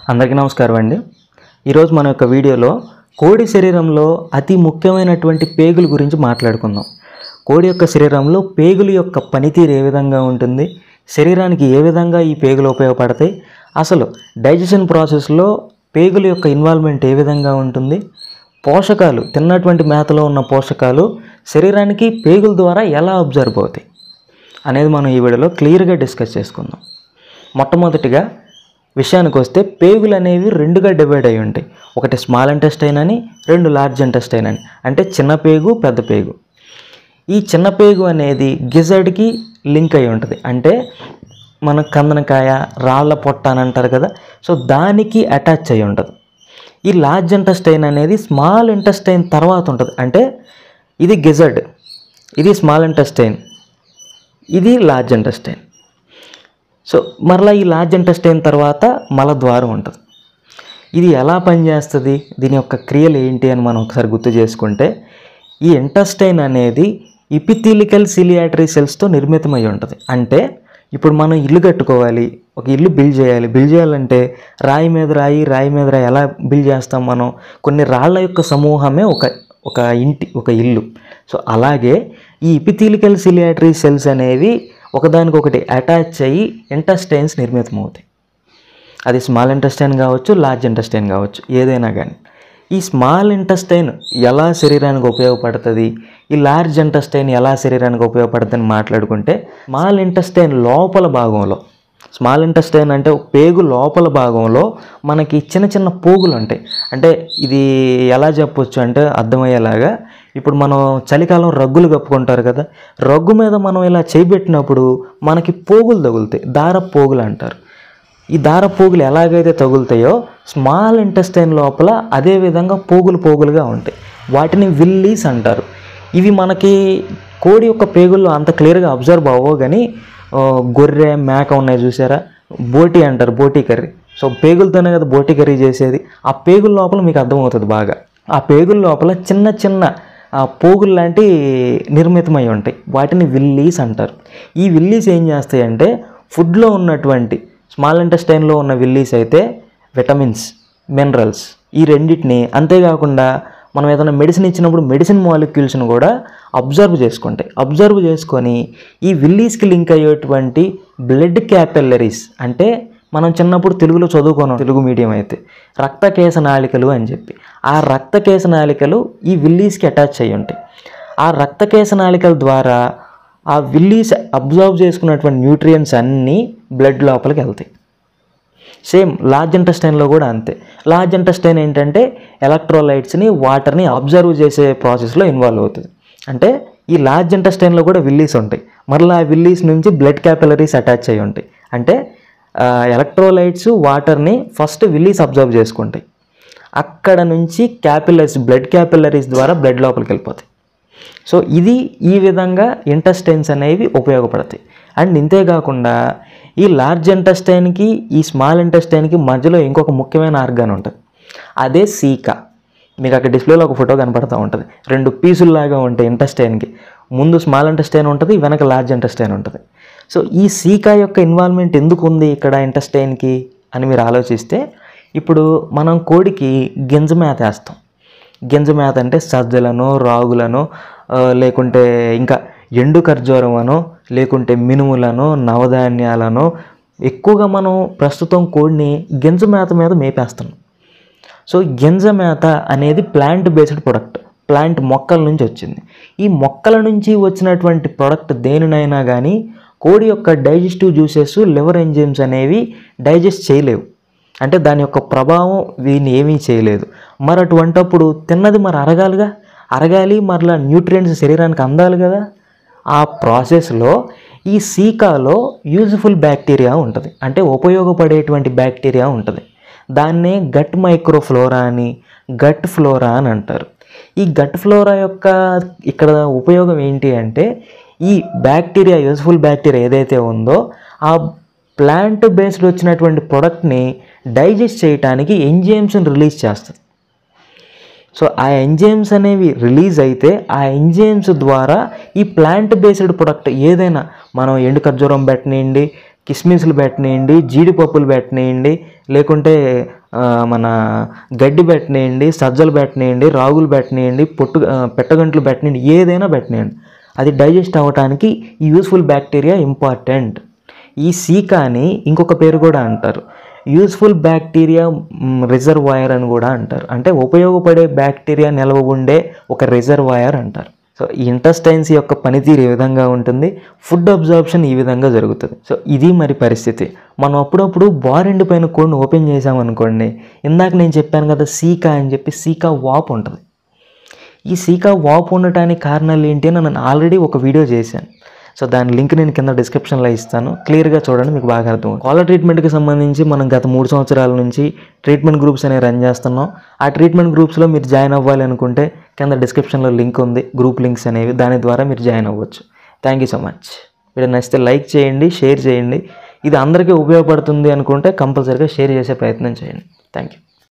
అందరికీ నమస్కారం అండి ఈరోజు మన యొక్క వీడియోలో కోడి శరీరంలో అతి ముఖ్యమైనటువంటి పేగుల గురించి మాట్లాడుకుందాం కోడి యొక్క శరీరంలో పేగుల యొక్క పనితీరు ఏ విధంగా ఉంటుంది శరీరానికి ఏ విధంగా ఈ పేగులు ఉపయోగపడతాయి అసలు డైజెషన్ ప్రాసెస్లో పేగుల యొక్క ఇన్వాల్వ్మెంట్ ఏ విధంగా ఉంటుంది పోషకాలు తిన్నటువంటి మేతలో ఉన్న పోషకాలు శరీరానికి పేగుల ద్వారా ఎలా అబ్జర్వ్ అవుతాయి అనేది మనం ఈ వీడియోలో క్లియర్గా డిస్కస్ చేసుకుందాం మొట్టమొదటిగా విషయానికి వస్తే పేగులు అనేవి రెండుగా డివైడ్ అయి ఉంటాయి ఒకటి స్మాల్ ఇంటెస్టైన్ అని రెండు లార్జ్ ఇంటెస్టైన్ అని అంటే చిన్న పేగు పెద్ద పేగు ఈ చిన్న పేగు అనేది గిజర్డ్కి లింక్ అయి ఉంటుంది అంటే మన కందనకాయ రాళ్ళ పొట్ట అని అంటారు కదా సో దానికి అటాచ్ అయి ఉంటుంది ఈ లార్జ్ ఇంటెస్టైన్ అనేది స్మాల్ ఇంటెస్టైన్ తర్వాత ఉంటుంది అంటే ఇది గిజర్డ్ ఇది స్మాల్ ఇంటెస్టైన్ ఇది లార్జ్ ఇంటెస్టైన్ సో మరలా ఈ లార్జ్ ఇంటెస్టైన్ తర్వాత మలద్వారం ఉంటుంది ఇది ఎలా పనిచేస్తుంది దీని యొక్క క్రియలు ఏంటి అని మనం ఒకసారి గుర్తు చేసుకుంటే ఈ ఇంటెస్టైన్ అనేది ఇపిథీలికల్ సిలియాటరీ సెల్స్తో నిర్మితమై ఉంటుంది అంటే ఇప్పుడు మనం ఇల్లు కట్టుకోవాలి ఒక ఇల్లు బిల్డ్ చేయాలి బిల్డ్ చేయాలంటే రాయి మీద రాయి రాయి మీద రాయి ఎలా బిల్డ్ చేస్తాం మనం కొన్ని రాళ్ళ యొక్క సమూహమే ఒక ఒక ఇంటి ఒక ఇల్లు సో అలాగే ఈ ఇపిథీలికల్ సిలియాటరీ సెల్స్ అనేవి ఒకదానికొకటి అటాచ్ అయ్యి ఇంటెస్టైన్స్ నిర్మితమవుతాయి అది స్మాల్ ఇంటెస్టైన్ కావచ్చు లార్జ్ ఇంటెస్టైన్ కావచ్చు ఏదైనా కానీ ఈ స్మాల్ ఇంటెస్టైన్ ఎలా శరీరానికి ఉపయోగపడుతుంది ఈ లార్జ్ ఇంటెస్టైన్ ఎలా శరీరానికి ఉపయోగపడుతుంది అని మాట్లాడుకుంటే స్మాల్ ఇంటెస్టైన్ లోపల భాగంలో స్మాల్ ఇంటెస్టైన్ అంటే పేగు లోపల భాగంలో మనకి చిన్న చిన్న పోగులు ఉంటాయి అంటే ఇది ఎలా చెప్పొచ్చు అంటే అర్థమయ్యేలాగా ఇప్పుడు మనం చలికాలం రగ్గులు కప్పుకుంటారు కదా రగ్గు మీద మనం ఇలా చేపెట్టినప్పుడు మనకి పోగులు తగులుతాయి దార పోగులు అంటారు ఈ దార పోగులు ఎలాగైతే తగులుతాయో స్మాల్ ఇంటెస్టైన్ లోపల అదే విధంగా పోగులు పోగులుగా ఉంటాయి వాటిని విల్లీస్ అంటారు ఇవి మనకి కోడి యొక్క పేగుల్లో అంత క్లియర్గా అబ్జర్వ్ అవ్వవు కానీ ఆ, గొర్రె మేక ఉన్నాయి చూసారా బోటి అంటారు బోటి కర్రీ సో పేగులతోనే కదా బోటి కర్రీ చేసేది ఆ పేగుల లోపల మీకు అర్థమవుతుంది బాగా ఆ పేగుల లోపల చిన్న చిన్న ఆ పోగులు లాంటి నిర్మితమై ఉంటాయి వాటిని విల్లీస్ అంటారు ఈ విల్లీస్ ఏం చేస్తాయంటే ఫుడ్లో ఉన్నటువంటి స్మాల్ ఇంటెస్టైన్లో ఉన్న విల్లీస్ అయితే విటమిన్స్ మినరల్స్ ఈ రెండింటిని అంతేకాకుండా మనం ఏదైనా మెడిసిన్ ఇచ్చినప్పుడు మెడిసిన్ మాలిక్యూల్స్ని కూడా అబ్జర్వ్ చేసుకుంటాయి అబ్జర్వ్ చేసుకొని ఈ విల్లీస్కి లింక్ అయ్యేటువంటి బ్లడ్ క్యాపిల్లరీస్ అంటే మనం చిన్నప్పుడు తెలుగులో చదువుకున్నాం తెలుగు మీడియం అయితే రక్తకేశ నాళికలు అని చెప్పి ఆ రక్తకేశ నాళికలు ఈ విల్లీస్కి అటాచ్ అయ్యి ఉంటాయి ఆ రక్తకేశ నాళికల ద్వారా ఆ విల్లీస్ అబ్జర్వ్ చేసుకున్నటువంటి న్యూట్రియంట్స్ అన్నీ బ్లడ్ లోపలికి వెళ్తాయి సేమ్ లార్జ్ ఇంటెస్టైన్లో కూడా అంతే లార్జ్ ఇంటెస్టైన్ ఏంటంటే ఎలక్ట్రోలైట్స్ని వాటర్ని అబ్జర్వ్ చేసే ప్రాసెస్లో ఇన్వాల్వ్ అవుతుంది అంటే ఈ లార్జ్ ఇంటెస్టైన్లో కూడా విల్లీస్ ఉంటాయి మరలా ఆ విల్లీస్ నుంచి బ్లడ్ క్యాపిలరీస్ అటాచ్ అయి ఉంటాయి అంటే ఎలక్ట్రోలైట్స్ వాటర్ని ఫస్ట్ విల్లీస్ అబ్జర్వ్ చేసుకుంటాయి అక్కడ నుంచి క్యాపిలరీస్ బ్లడ్ క్యాపిలరీస్ ద్వారా బ్లడ్ లోపలికి వెళ్ళిపోతాయి సో ఇది ఈ విధంగా ఇంటెస్టైన్స్ అనేవి ఉపయోగపడతాయి అండ్ ఇంతేకాకుండా ఈ లార్జ్ ఇంటెస్టైన్కి ఈ స్మాల్ ఇంటెస్టైన్కి మధ్యలో ఇంకొక ముఖ్యమైన ఆర్గాన్ ఉంటుంది అదే సీకా మీకు అక్కడ డిస్ప్లేలో ఒక ఫోటో కనపడుతూ ఉంటుంది రెండు పీసుల్లాగా ఉంటాయి ఇంటెస్టైన్కి ముందు స్మాల్ ఇంటెస్టైన్ ఉంటుంది వెనక లార్జ్ ఇంటెస్టైన్ ఉంటుంది సో ఈ సీకా యొక్క ఇన్వాల్వ్మెంట్ ఎందుకు ఉంది ఇక్కడ ఇంటెస్టైన్కి అని మీరు ఆలోచిస్తే ఇప్పుడు మనం కోడికి గింజ మేత వేస్తాం గింజ మేత అంటే సజ్జలను రాగులను ఆ, లేకుంటే ఇంకా ఎండు ఖర్జూరం అనో లేకుంటే మినుములను నవధాన్యాలను ఎక్కువగా మనం ప్రస్తుతం కోడిని గింజ మేత మీద మేపేస్తున్నాం సో గింజ మేత అనేది ప్లాంట్ బేస్డ్ ప్రొడక్ట్ ప్లాంట్ మొక్కల నుంచి వచ్చింది ఈ మొక్కల నుంచి వచ్చినటువంటి ప్రొడక్ట్ దేనినైనా కానీ కోడి యొక్క డైజెస్టివ్ జ్యూసెస్ లివర్ ఎంజైమ్స్ అనేవి డైజెస్ట్ చేయలేవు అంటే దాని యొక్క ప్రభావం వీడిని ఏమీ చేయలేదు మరి అటువంటప్పుడు తిన్నది మరి అరగాలిగా అరగాలి మరలా న్యూట్రియంట్స్ శరీరానికి అందాలి కదా ఆ ప్రాసెస్లో ఈ సీకాలో యూజ్ఫుల్ బ్యాక్టీరియా ఉంటుంది అంటే ఉపయోగపడేటువంటి బ్యాక్టీరియా ఉంటుంది దాన్నే గట్ మైక్రోఫ్లోరా అని గట్ ఫ్లోరా అని అంటారు ఈ గట్ ఫ్లోరా యొక్క ఇక్కడ ఉపయోగం ఏంటి అంటే ఈ బ్యాక్టీరియా యూజ్ఫుల్ బ్యాక్టీరియా ఏదైతే ఉందో ఆ ప్లాంట్ బేస్డ్ వచ్చినటువంటి ప్రోడక్ట్ని డైజెస్ట్ చేయడానికి ఎంజైమ్స్ని రిలీజ్ చేస్తుంది సో ఆ ఎంజైమ్స్ అనేవి రిలీజ్ అయితే ఆ ఎంజైమ్స్ ద్వారా ఈ ప్లాంట్ బేస్డ్ ప్రొడక్ట్ ఏదైనా మనం ఎండు ఖర్జూరం పెట్టనివ్వండి కిస్మిస్లు పెట్టనేయండి జీడిపప్పులు పెట్టనేయండి లేకుంటే ఆ, మన గడ్డి పెట్టనేయండి సజ్జలు పెట్టనేయండి రాగులు పెట్టనేయండి పొట్టు ఆ, పెట్టగంట్లు పెట్టనేయండి ఏదైనా పెట్టనేయండి అది డైజెస్ట్ అవ్వటానికి ఈ యూస్ఫుల్ బ్యాక్టీరియా ఇంపార్టెంట్ ఈ సీకాని ఇంకొక పేరు కూడా అంటారు యూస్ఫుల్ బ్యాక్టీరియా రిజర్వాయర్ అని కూడా అంటారు అంటే ఉపయోగపడే బ్యాక్టీరియా నిల్వ ఉండే ఒక రిజర్వాయర్ అంటారు సో ఈ ఇంటెస్టైన్స్ యొక్క పనితీరు ఈ విధంగా ఉంటుంది ఫుడ్ అబ్జార్ప్షన్ ఈ విధంగా జరుగుతుంది సో ఇది మరి పరిస్థితి మనం అప్పుడప్పుడు బారెండ్ పైన కోడ్ని ఓపెన్ చేసామనుకోండి ఇందాక నేను చెప్పాను కదా సీకా అని చెప్పి సీకా వాప్ ఉంటుంది ఈ సీకా వాప్ ఉండటానికి కారణాలు ఏంటి అని నేను ఆల్రెడీ ఒక వీడియో చేశాను సో దాని లింక్ నేను కింద డిస్క్రిప్షన్లో ఇస్తాను క్లియర్గా చూడండి మీకు బాగా అర్థం కాలర్ ట్రీట్మెంట్కి సంబంధించి మనం గత మూడు సంవత్సరాల నుంచి ట్రీట్మెంట్ గ్రూప్స్ అనేవి రన్ చేస్తున్నాం ఆ ట్రీట్మెంట్ గ్రూప్స్లో మీరు జాయిన్ అవ్వాలి అనుకుంటే కింద డిస్క్రిప్షన్లో లింక్ ఉంది గ్రూప్ లింక్స్ అనేవి దాని ద్వారా మీరు జాయిన్ అవ్వచ్చు thank you so much video నచ్చితే లైక్ చేయండి షేర్ చేయండి ఇది అందరికీ ఉపయోగపడుతుంది అనుకుంటే కంపల్సరీగా షేర్ చేసే ప్రయత్నం చేయండి థ్యాంక్ యూ